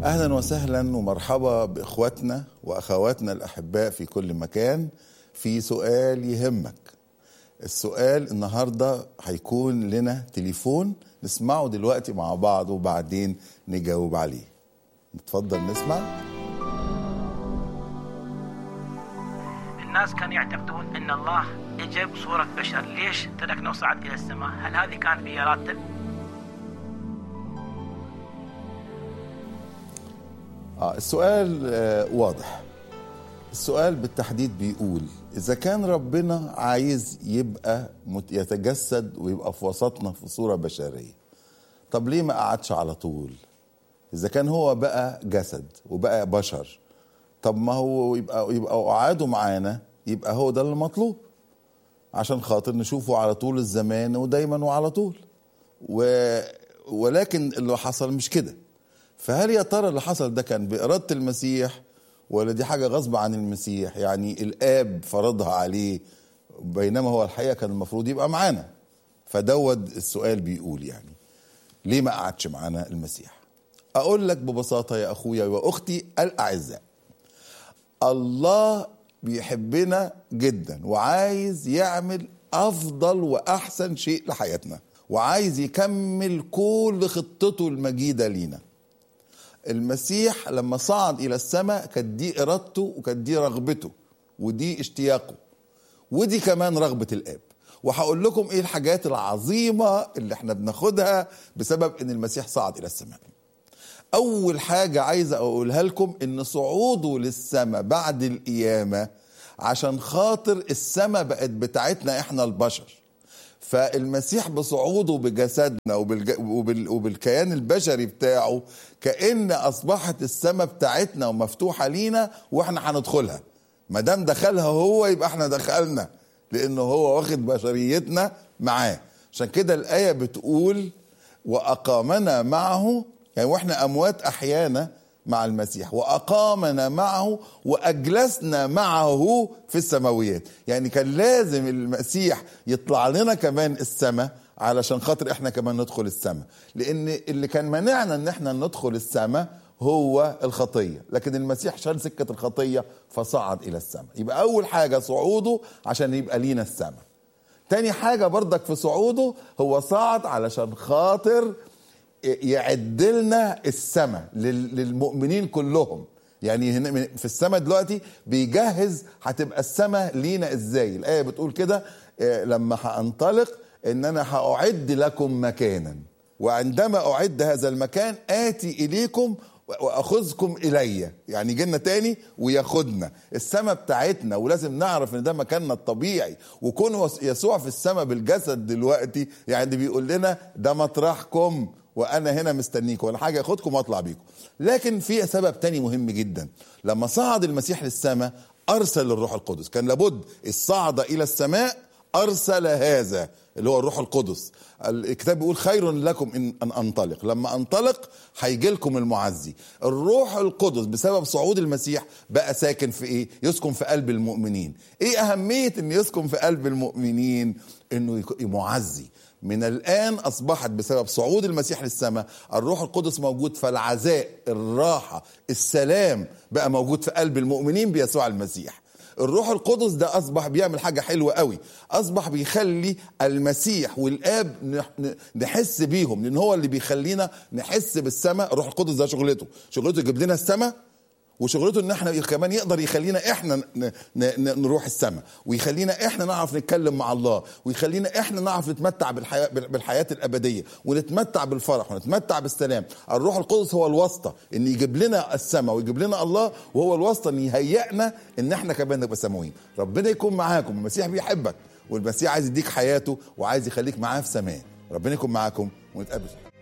اهلا وسهلا ومرحبا باخواتنا واخواتنا الاحباء في كل مكان في سؤال يهمك السؤال النهارده هيكون لنا تليفون نسمعه دلوقتي مع بعض وبعدين نجاوب عليه نتفضل نسمع الناس كانوا يعتقدون ان الله اجى بصوره بشر، ليش تركنا وصعد الى السماء؟ هل هذه كانت بارادته؟ آه السؤال آه واضح السؤال بالتحديد بيقول إذا كان ربنا عايز يبقى مت- يتجسد ويبقى في وسطنا في صورة بشرية طب ليه ما قعدش على طول إذا كان هو بقى جسد وبقى بشر طب ما هو يبقى يبقى قعاده معانا يبقى هو ده اللي مطلوب عشان خاطر نشوفه على طول الزمان ودايما وعلى طول و... ولكن اللي حصل مش كده فهل يا ترى اللي حصل ده كان بإرادة المسيح ولا دي حاجة غصب عن المسيح يعني الآب فرضها عليه بينما هو الحقيقة كان المفروض يبقى معانا فدود السؤال بيقول يعني ليه ما قعدش معانا المسيح أقول لك ببساطة يا أخويا وأختي الأعزاء الله بيحبنا جدا وعايز يعمل افضل واحسن شيء لحياتنا وعايز يكمل كل خطته المجيده لينا المسيح لما صعد الى السماء كانت دي ارادته وكانت دي رغبته ودي اشتياقه ودي كمان رغبه الاب وهقول لكم ايه الحاجات العظيمه اللي احنا بناخدها بسبب ان المسيح صعد الى السماء اول حاجه عايز اقولها لكم ان صعوده للسماء بعد القيامه عشان خاطر السماء بقت بتاعتنا احنا البشر فالمسيح بصعوده بجسدنا وبالج... وبال... وبالكيان البشري بتاعه كأن أصبحت السماء بتاعتنا ومفتوحة لينا وإحنا هندخلها ما دام دخلها هو يبقى إحنا دخلنا لأنه هو واخد بشريتنا معاه عشان كده الآية بتقول وأقامنا معه يعني وإحنا أموات أحيانا مع المسيح وأقامنا معه وأجلسنا معه في السماويات يعني كان لازم المسيح يطلع لنا كمان السماء علشان خاطر احنا كمان ندخل السماء لان اللي كان منعنا ان احنا ندخل السماء هو الخطيه لكن المسيح شال سكه الخطيه فصعد الى السماء يبقى اول حاجه صعوده عشان يبقى لينا السماء تاني حاجه برضك في صعوده هو صعد علشان خاطر يعد لنا السماء لل- للمؤمنين كلهم يعني هنا من- في السماء دلوقتي بيجهز هتبقى السماء لينا ازاي الايه بتقول كده آه، لما هانطلق ان انا هاعد لكم مكانا وعندما اعد هذا المكان اتي اليكم واخذكم الي يعني يجي لنا تاني وياخدنا السماء بتاعتنا ولازم نعرف ان ده مكاننا الطبيعي وكون وس- يسوع في السماء بالجسد دلوقتي يعني بيقول لنا ده مطرحكم وانا هنا مستنيكم ولا حاجه اخدكم واطلع بيكم لكن في سبب تاني مهم جدا لما صعد المسيح للسماء ارسل الروح القدس كان لابد الصعد الى السماء ارسل هذا اللي هو الروح القدس الكتاب بيقول خير لكم ان ان انطلق لما انطلق هيجي لكم المعزي الروح القدس بسبب صعود المسيح بقى ساكن في ايه يسكن في قلب المؤمنين ايه اهميه ان يسكن في قلب المؤمنين انه يك- معزي من الآن أصبحت بسبب صعود المسيح للسماء الروح القدس موجود فالعزاء الراحة السلام بقى موجود في قلب المؤمنين بيسوع المسيح الروح القدس ده أصبح بيعمل حاجة حلوة قوي أصبح بيخلي المسيح والآب نح- نحس بيهم لأن هو اللي بيخلينا نحس بالسماء الروح القدس ده شغلته شغلته يجيب لنا السماء وشغلته ان احنا كمان يقدر يخلينا احنا ن- ن- ن- نروح السماء ويخلينا احنا نعرف نتكلم مع الله ويخلينا احنا نعرف نتمتع بالحياه بالحياه الابديه ونتمتع بالفرح ونتمتع بالسلام الروح القدس هو الواسطه ان يجيب لنا السماء ويجيب لنا الله وهو الواسطه ان يهيئنا ان احنا كمان نبقى سماويين ربنا يكون معاكم المسيح بيحبك والمسيح عايز يديك حياته وعايز يخليك معاه في سماه ربنا يكون معاكم ونتقابل